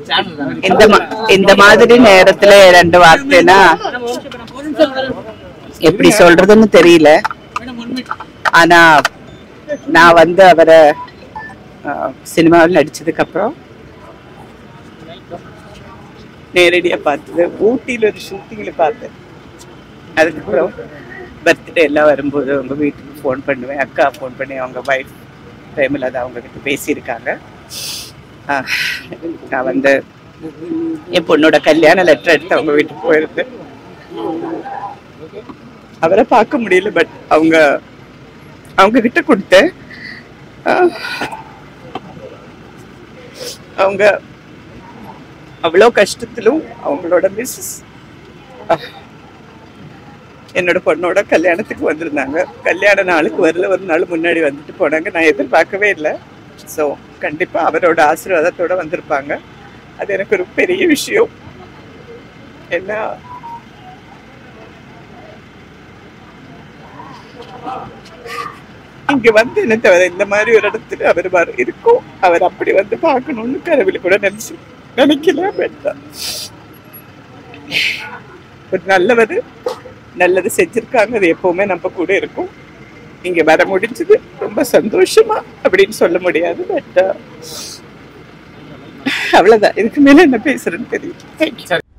இந்த மா- இந்த மாதிரி நேரத்துல ரெண்டு வார்த்தைனா எப்படி சொல்றதுன்னு தெரியல ஆனா நான் வந்து அவரை சினிமாவில் நடிச்சதுக்கு அப்புறம் நேரடியா பார்த்தது ஊட்டியில ஒரு ஷூட்டிங்ல பார்த்தேன் அதுக்கப்புறம் பர்த்டே எல்லாம் வரும்போது அவங்க வீட்டுக்கு ஃபோன் பண்ணுவேன் அக்கா ஃபோன் பண்ணி அவங்க ஒய்ஃப் பிரேமலதா அவங்க கிட்ட பேசியிருக்காங்க ஆஹ், நான் வந்து என் பொண்ணோட கல்யாண லெட்டர் எடுத்து அவங்க வீட்டுக்கு போயிருந்தேன் அவரை பார்க்க முடியல பட் அவங்க அவங்க கிட்ட கொடுத்தேன் ஆஹ், அவங்க அவ்வளோ கஷ்டத்திலும் அவங்களோட மிஸ்ஸஸ் என்னோட பொண்ணோட கல்யாணத்துக்கு வந்திருந்தாங்க கல்யாண நாளுக்கு வரல ஒரு நாள் முன்னாடி வந்துட்டு போனாங்க நான் எதிர்பார்க்கவே இல்லை ஸோ கண்டிப்பாக அவரோட ஆசீர்வாதத்தோட வந்திருப்பாங்க அது எனக்கு ஒரு பெரிய விஷயம் என்ன இங்க வந்து என்ன தவிர இந்த மாதிரி ஒரு இடத்துல அவர் வர இருக்கும் அவர் அப்படி வந்து பார்க்கணும்னு கனவில் கூட நினைச்சு நினைக்கல வேண்டாம் ஒரு நல்லவர் நல்லது செஞ்சிருக்காங்க அது எப்பவுமே நம்ம கூட இருக்கும் இங்க வர முடிஞ்சது ரொம்ப சந்தோஷமா அப்படின்னு சொல்ல முடியாது பட் அவ்வளவுதான் இதுக்கு மேல என்ன பேசுறேன்னு தெரியும் தேங்க்யூ